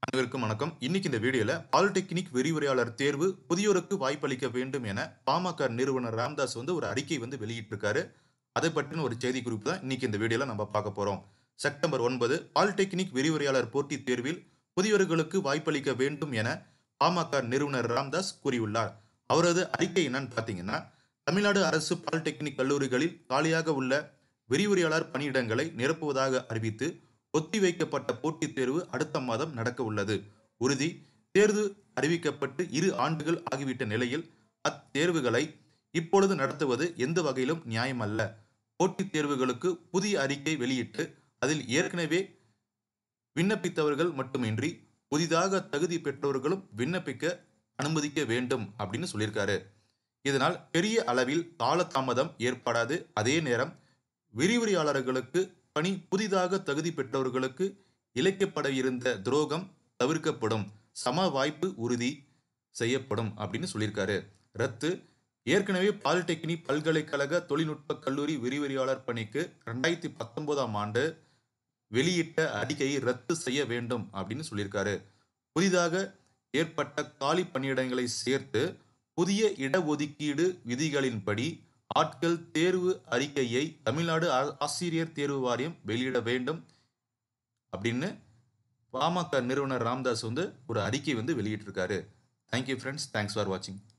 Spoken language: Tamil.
அனைவருக்கும் வணக்கம் இன்னைக்கு இந்த வீடியோல பாலிடெக்னிக் விரிவுரையாளர் தேர்வு புதியோருக்கு வாய்ப்பளிக்க வேண்டும் என பாமக நிறுவனர் ராம்தாஸ் வந்து ஒரு அறிக்கை வந்து வெளியிட்டிருக்காரு அதை பற்றின ஒரு செய்தி குறிப்பு தான் இன்னைக்கு இந்த வீடியோல நம்ம பார்க்க போறோம் செப்டம்பர் ஒன்பது பாலிடெக்னிக் விரிவுரையாளர் போட்டித் தேர்வில் புதியவர்களுக்கு வாய்ப்பளிக்க வேண்டும் என பாமக நிறுவனர் ராம்தாஸ் கூறியுள்ளார் அவரது அறிக்கை என்னன்னு பார்த்தீங்கன்னா தமிழ்நாடு அரசு பாலிடெக்னிக் கல்லூரிகளில் காலியாக உள்ள விரிவுரையாளர் பணியிடங்களை நிரப்புவதாக அறிவித்து ஒத்திவைக்கப்பட்ட போட்டித் தேர்வு அடுத்த மாதம் நடக்க உள்ளது உறுதி தேர்வு அறிவிக்கப்பட்டு இரு ஆண்டுகள் ஆகிவிட்ட நிலையில் அத்தேர்வுகளை இப்பொழுது நடத்துவது எந்த வகையிலும் நியாயமல்ல போட்டித் தேர்வுகளுக்கு புதிய அறிக்கை வெளியிட்டு அதில் ஏற்கனவே விண்ணப்பித்தவர்கள் மட்டுமின்றி புதிதாக தகுதி பெற்றவர்களும் விண்ணப்பிக்க அனுமதிக்க வேண்டும் அப்படின்னு சொல்லியிருக்காரு இதனால் பெரிய அளவில் காலதாமதம் ஏற்படாது அதே நேரம் விரிவுரையாளர்களுக்கு பணி புதிதாக தகுதி பெற்றவர்களுக்கு இழைக்கப்பட இருந்த துரோகம் தவிர்க்கப்படும் சம வாய்ப்பு உறுதி செய்யப்படும் அப்படின்னு சொல்லியிருக்காரு ரத்து ஏற்கனவே பாலிடெக்னிக் பல்கலைக்கழக தொழில்நுட்ப கல்லூரி விரிவுரையாளர் பணிக்கு ரெண்டாயிரத்தி பத்தொன்பதாம் ஆண்டு வெளியிட்ட அறிக்கையை ரத்து செய்ய வேண்டும் அப்படின்னு சொல்லியிருக்காரு புதிதாக ஏற்பட்ட காலி பணியிடங்களை சேர்த்து புதிய இடஒதுக்கீடு விதிகளின்படி ஆட்கள் தேர்வு அறிக்கையை தமிழ்நாடு ஆ- ஆசிரியர் தேர்வு வாரியம் வெளியிட வேண்டும் அப்படின்னு பாமக நிறுவனர் ராம்தாஸ் வந்து ஒரு அறிக்கை வந்து வெளியிட்டிருக்காரு தேங்க்யூ ஃப்ரெண்ட்ஸ் தேங்க்ஸ் ஃபார் வாட்சிங்